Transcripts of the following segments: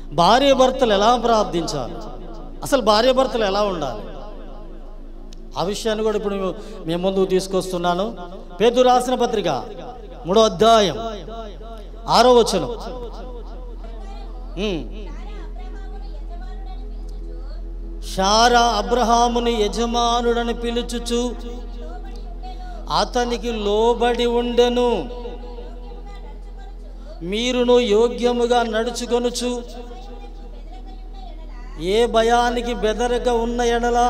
భార్య భర్తలు ఎలా ప్రార్థించాలి అసలు భార్య భర్తలు ఎలా ఉండాలి ఆ విషయాన్ని కూడా ఇప్పుడు మేము- మేము ముందుకు తీసుకొస్తున్నాను పేదరు రాసిన పత్రిక మూడో అధ్యాయం ఆరో వచనం ఉమ్. షారా అబ్రహాముని యజమానుడని పిలుచుచు అతనికి లోబడి ఉండెను మీరును యోగ్యముగా నడుచుకొనుచు ఏ భయానికి బెదరక ఉన్న ఎడల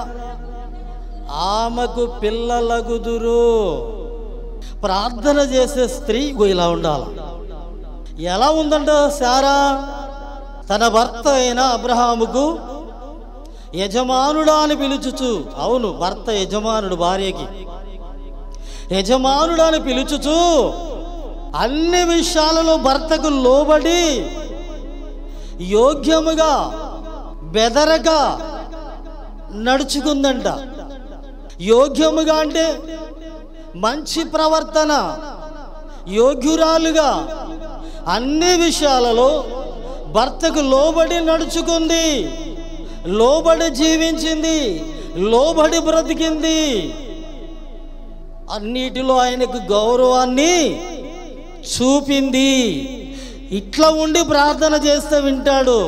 ఆమెకు పిల్లలగుదురు ప్రార్థన చేసే స్త్రీ ఇగో ఇలా ఉండాలి ఎలా ఉందంట సారా తన భర్త అయిన అబ్రహాముకు యజమానుడా అని పిలుచుచు అవును భర్త యజమానుడు భార్యకి యజమానుడు అని పిలుచుచు అన్ని విషయాలలో భర్తకు లోబడి యోగ్యముగా బెదరక నడుచుకుందంట యోగ్యముగా అంటే మంచి ప్రవర్తన యోగ్యురాలుగా అన్ని విషయాలలో భర్తకు లోబడి నడుచుకుంది లోబడి జీవించింది లోబడి బ్రతికింది అన్నిటిలో ఆయనకు గౌరవాన్ని చూపింది ఇట్లా ఉండి ప్రార్థన చేస్తే వింటాడు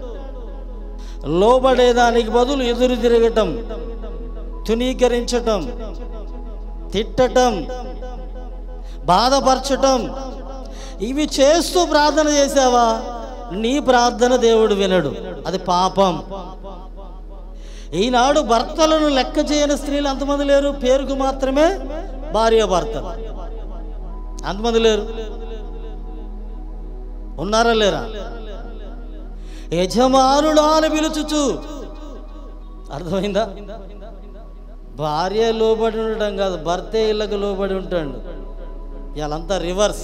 లోబడేదానికి బదులు ఎదురు తిరగటం తునీకరించటం తిట్టటం బాధపరచటం ఇవి చేస్తూ ప్రార్థన చేసావా నీ ప్రార్థన దేవుడు వినడు అది పాపం ఈనాడు భర్తలను లెక్క చేయని స్త్రీలు అంతమంది లేరు పేరుకు మాత్రమే భార్య భర్తలు అంతమంది లేరు ఉన్నారా లేరా యజమానుడా అని పిలుచుచు అర్థమైందా భార్య లోబడి ఉండటం కాదు భర్తే ఇళ్ళకు లోబడి ఉంటాడు ఇవాళంతా రివర్స్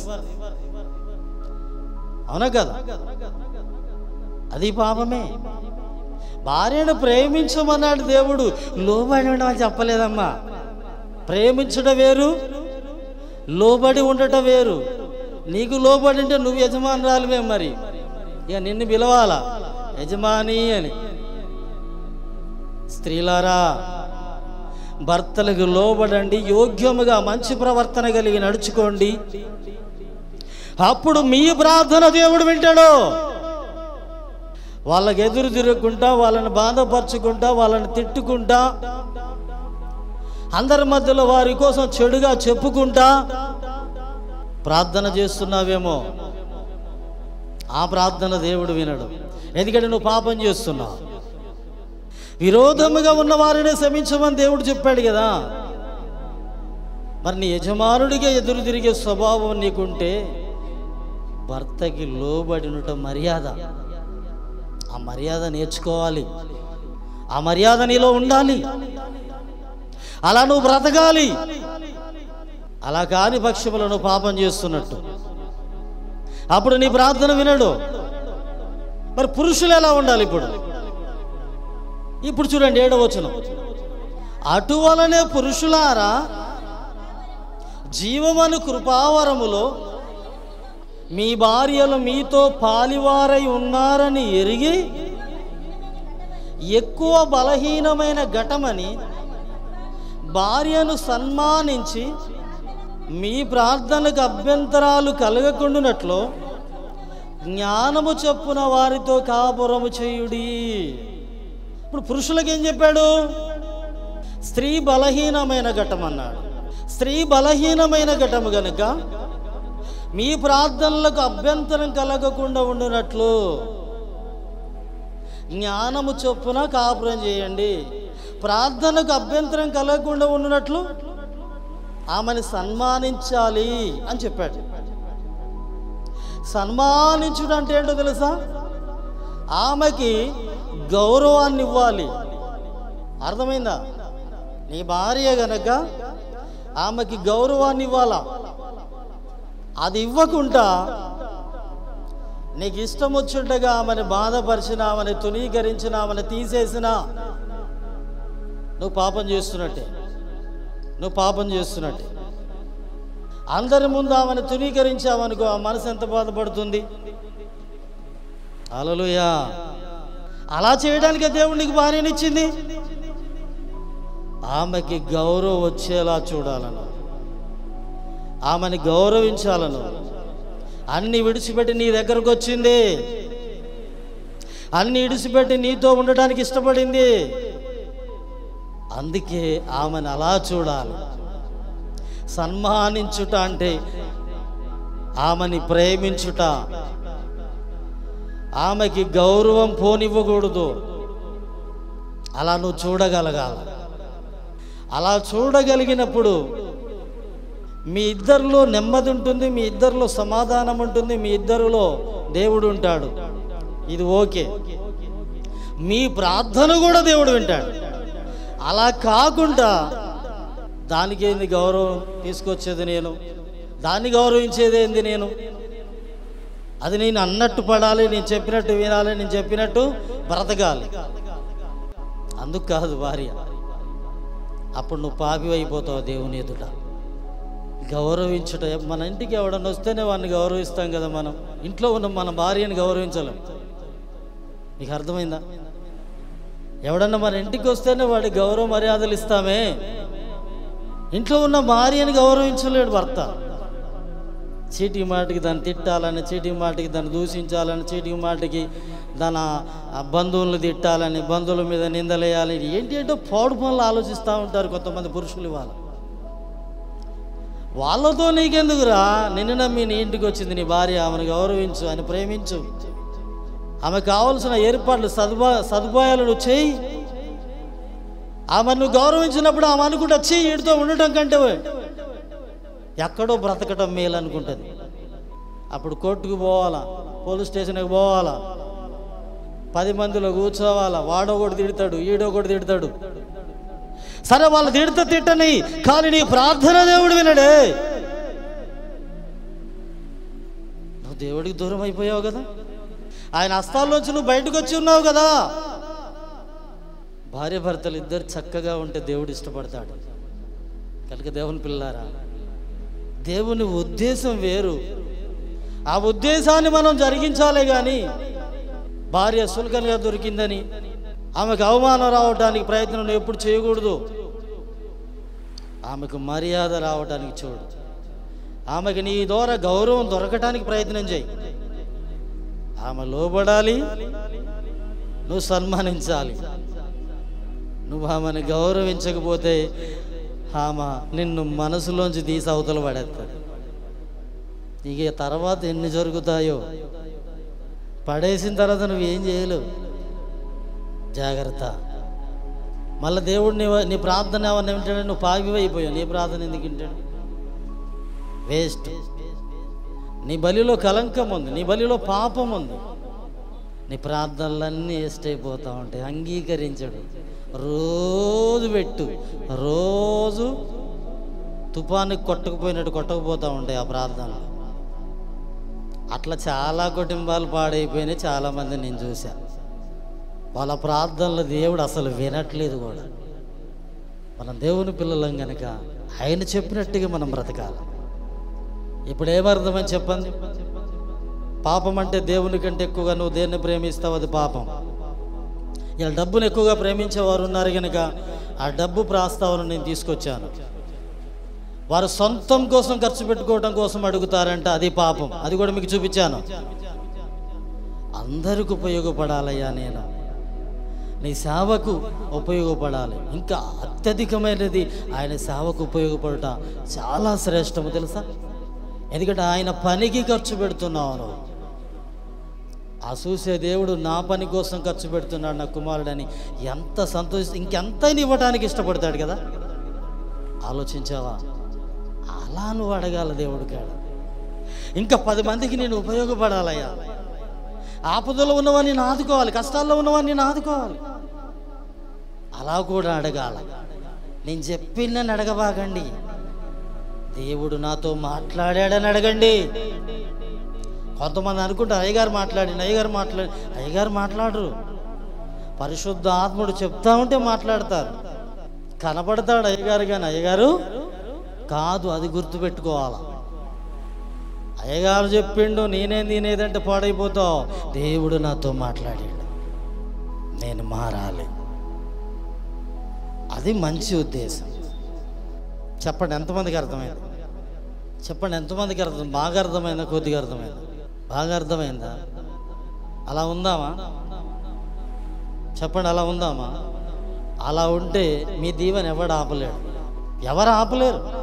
అవునా కదా అది పాపమే భార్యను ప్రేమించమన్నాడు దేవుడు లోబడి ఉండమని చెప్పలేదమ్మా ప్రేమించడం వేరు లోబడి ఉండటం వేరు నీకు లోబడి ఉంటే నువ్వు యజమానురాలువే మరి ఇక నిన్ను పిలవాలా యజమాని అని స్త్రీలారా భర్తలకు లోబడండి యోగ్యముగా మంచి ప్రవర్తన కలిగి నడుచుకోండి అప్పుడు మీ ప్రార్థన దేవుడు వింటాడు వాళ్ళకి ఎదురు తిరగకుండా వాళ్ళని బాధపరచుకుంటా వాళ్ళని తిట్టుకుంటా అందరి మధ్యలో వారి కోసం చెడుగా చెప్పుకుంటా ప్రార్థన చేస్తున్నావేమో ఆ ప్రార్థన దేవుడు వినడు ఎందుకంటే నువ్వు పాపం చేస్తున్నావు విరోధముగా ఉన్న వారిని శమించమని దేవుడు చెప్పాడు కదా మరి నీ యజమానుడిగా ఎదురు తిరిగే స్వభావం నీకుంటే భర్తకి లోబడి ఉండటం మర్యాద ఆ మర్యాద నేర్చుకోవాలి ఆ మర్యాద నీలో ఉండాలి అలా నువ్వు బ్రతకాలి అలా కాని పక్షములో నువ్వు పాపం చేస్తున్నట్టు అప్పుడు నీ ప్రార్థన వినడు మరి పురుషులు ఎలా ఉండాలి ఇప్పుడు ఇప్పుడు చూడండి ఏడవచనం అటువలనే పురుషులారా జీవమను కృపావరములో మీ భార్యలు మీతో పాలివారై ఉన్నారని ఎరిగి ఎక్కువ బలహీనమైన ఘటమని భార్యను సన్మానించి మీ ప్రార్థనకు అభ్యంతరాలు కలగకుండానట్లు జ్ఞానము చొప్పున వారితో కాపురము చేయుడి ఇప్పుడు పురుషులకు ఏం చెప్పాడు స్త్రీ బలహీనమైన ఘటం అన్నాడు స్త్రీ బలహీనమైన ఘటము గనుక మీ ప్రార్థనలకు అభ్యంతరం కలగకుండా ఉండునట్లు జ్ఞానము చొప్పున కాపురం చేయండి ప్రార్థనకు అభ్యంతరం కలగకుండా ఉండునట్లు ఆమెను సన్మానించాలి అని చెప్పాడు సన్మానించుడు అంటే ఏంటో తెలుసా ఆమెకి గౌరవాన్ని ఇవ్వాలి అర్థమైందా నీ భార్య గనక ఆమెకి గౌరవాన్ని ఇవ్వాలా అది ఇవ్వకుండా నీకు ఇష్టం వచ్చుండగా ఆమెను బాధపరిచిన ఆమెను తునీకరించిన ఆమెను తీసేసిన నువ్వు పాపం చేస్తున్నట్టే నువ్వు పాపం చేస్తున్నట్టే అందరి ముందు ఆమెను తునీకరించావనుకో ఆ మనసు ఎంత బాధపడుతుంది హల్లెలూయా అలా చేయడానికి దేవునికి భార్యనిచ్చింది ఆమెకి గౌరవం వచ్చేలా చూడాలను ఆమెని గౌరవించాలను అన్ని విడిచిపెట్టి నీ దగ్గరకు వచ్చింది అన్ని విడిచిపెట్టి నీతో ఉండటానికి ఇష్టపడింది అందుకే ఆమెను అలా చూడాలి సన్మానించుట అంటే ఆమెని ప్రేమించుట ఆమెకి గౌరవం పోనివ్వకూడదు అలా నువ్వు చూడగలగాలి అలా చూడగలిగినప్పుడు మీ ఇద్దరిలో నెమ్మది ఉంటుంది మీ ఇద్దరిలో సమాధానం ఉంటుంది మీ ఇద్దరిలో దేవుడు ఉంటాడు ఇది ఓకే మీ ప్రార్థన కూడా దేవుడు వింటాడు అలా కాకుండా దానికి ఏంది గౌరవం తీసుకొచ్చేది నేను దాన్ని గౌరవించేది ఏంది నేను అది నేను అన్నట్టు పడాలి నేను చెప్పినట్టు వినాలి నేను చెప్పినట్టు బ్రతకాలి అందుకు కాదు భార్య అప్పుడు నువ్వు పాపి అయిపోతావు దేవుని ఎదుట గౌరవించుట మన ఇంటికి ఎవడన్నా వస్తేనే వాడిని గౌరవిస్తాం కదా మనం ఇంట్లో ఉన్న మన భార్యని గౌరవించలేం నీకు అర్థమైందా ఎవడన్నా మన ఇంటికి వస్తేనే వాడి గౌరవ మర్యాదలు ఇస్తామే ఇంట్లో ఉన్న భార్యని గౌరవించలేడు భర్త చీటికి మాటికి దాన్ని తిట్టాలని చీటికి మాటికి దాన్ని దూషించాలని చీటికి మాటికి దాని ఆ బంధువులను తిట్టాలని బంధువుల మీద నిందలేయాలి ఏంటి ఏంటో పాడు పనులు ఆలోచిస్తూ ఉంటారు కొంతమంది పురుషులు వాళ్ళ వాళ్ళతో నీకెందుకురా నిన్ను నమ్మి నీ ఇంటికి వచ్చింది నీ భార్య ఆమెను గౌరవించు అని ప్రేమించు ఆమె కావలసిన ఏర్పాట్లు సదుపా సదుపాయాలు నువ్వు చేయి ఆమె నువ్వు గౌరవించినప్పుడు ఆమె అనుకుంటా వచ్చి వీడితో ఉండటం కంటే ఎక్కడో బ్రతకటం మేలు అనుకుంటుంది అప్పుడు కోర్టుకు పోవాలా పోలీస్ స్టేషన్కి పోవాలా పది మందిలో కూర్చోవాలా వాడో ఒకటి తిడతాడు ఈడో ఒకటి తిడతాడు సరే వాళ్ళు తిడితే తిట్టని కానీ నీ ప్రార్థన దేవుడు వినడే నువ్వు దేవుడికి దూరం అయిపోయావు కదా ఆయన హస్తాల్లోంచి నువ్వు బయటకు వచ్చి ఉన్నావు కదా భార్య భర్తలు ఇద్దరు చక్కగా ఉంటే దేవుడు ఇష్టపడతాడు కనుక దేవుని పిల్లారా దేవుని ఉద్దేశం వేరు ఆ ఉద్దేశాన్ని మనం జరిగించాలే కానీ భార్య సులకనగా దొరికిందని ఆమెకు అవమానం రావడానికి ప్రయత్నం నువ్వు ఎప్పుడు చేయకూడదు ఆమెకు మర్యాద రావడానికి చూడు ఆమెకు నీ ద్వారా గౌరవం దొరకటానికి ప్రయత్నం చేయి ఆమె లోబడాలి నువ్వు సన్మానించాలి నువ్వు ఆమెను గౌరవించకపోతే ఆమె నిన్ను మనసులోంచి తీసి అవతల పడేస్తుంది ఇక తర్వాత ఎన్ని జరుగుతాయో పడేసిన తర్వాత నువ్వేం చేయలేవు జాగ్రత్త మళ్ళీ దేవుడు నీ నీ ప్రార్థన ఏమన్నా వింటాడు నువ్వు పాగిపోయిపోయావు నీ ప్రార్థన ఎందుకు వింటాడు వేస్ట్ నీ బలిలో కలంకం ఉంది నీ బలిలో పాపం ఉంది నీ ప్రార్థనలన్నీ వేస్ట్ అయిపోతూ ఉంటాయి అంగీకరించడు రోజు పెట్టు రోజు తుఫానికి కొట్టకపోయినట్టు కొట్టకపోతూ ఉంటాయి ఆ ప్రార్థనలు అట్లా చాలా కుటుంబాలు పాడైపోయినాయి చాలామంది నేను చూశాను వాళ్ళ ప్రార్థనలు దేవుడు అసలు వినట్లేదు కూడా మనం దేవుని పిల్లలం కనుక ఆయన చెప్పినట్టుగా మనం బ్రతకాలి ఇప్పుడు ఏమర్థమని చెప్పండి పాపం అంటే దేవుని కంటే ఎక్కువగా నువ్వు దేన్ని ప్రేమిస్తావు అది పాపం ఇలా డబ్బును ఎక్కువగా ప్రేమించేవారు ఉన్నారు కనుక ఆ డబ్బు ప్రాస్తావన నేను తీసుకొచ్చాను వారు సొంతం కోసం ఖర్చు పెట్టుకోవడం కోసం అడుగుతారంట అది పాపం అది కూడా మీకు చూపించాను అందరికి ఉపయోగపడాలయ్యా నేను నీ సేవకు ఉపయోగపడాలి ఇంకా అత్యధికమైనది ఆయన సేవకు ఉపయోగపడట చాలా శ్రేష్టము తెలుసా ఎందుకంటే ఆయన పనికి ఖర్చు పెడుతున్నావు నువ్వు. ఆ చూసే దేవుడు నా పని కోసం ఖర్చు పెడుతున్నాడు నా కుమారుడని ఎంత సంతోషి ఇంకెంతైనా ఇవ్వడానికి ఇష్టపడతాడు కదా ఆలోచించావా అలా నువ్వు అడగాల దేవుడు కాడ ఇంకా పది మందికి నేను ఉపయోగపడాలయ్యా ఆపదలో ఉన్నవాడిని నేను ఆదుకోవాలి కష్టాల్లో ఉన్నవాడిని నేను ఆదుకోవాలి అలా కూడా అడగాల నేను చెప్పిన అడగబాకండి దేవుడు నాతో మాట్లాడాడని అడగండి కొంతమంది అనుకుంటారు అయ్యగారు మాట్లాడి అయ్యగారు మాట్లాడి అయ్యగారు మాట్లాడరు పరిశుద్ధ ఆత్ముడు చెప్తా ఉంటే మాట్లాడతారు కనపడతాడు అయ్యగారు కానీ అయ్యగారు కాదు అది గుర్తుపెట్టుకోవాలి అయ్యగారు చెప్పిండు నేనేం తినేదంటే పాడైపోతావు దేవుడు నాతో మాట్లాడాడు నేను మారాలి అది మంచి ఉద్దేశం చెప్పండి ఎంతమందికి అర్థమైంది చెప్పండి ఎంతమందికి అర్థం బాగా అర్థమైందా కొద్దిగా అర్థమైందా బాగా అర్థమైందా అలా ఉందామా చెప్పండి అలా ఉందామా అలా ఉంటే మీ దీవెన ఎవడు ఆపలేడు ఎవరు ఆపలేరు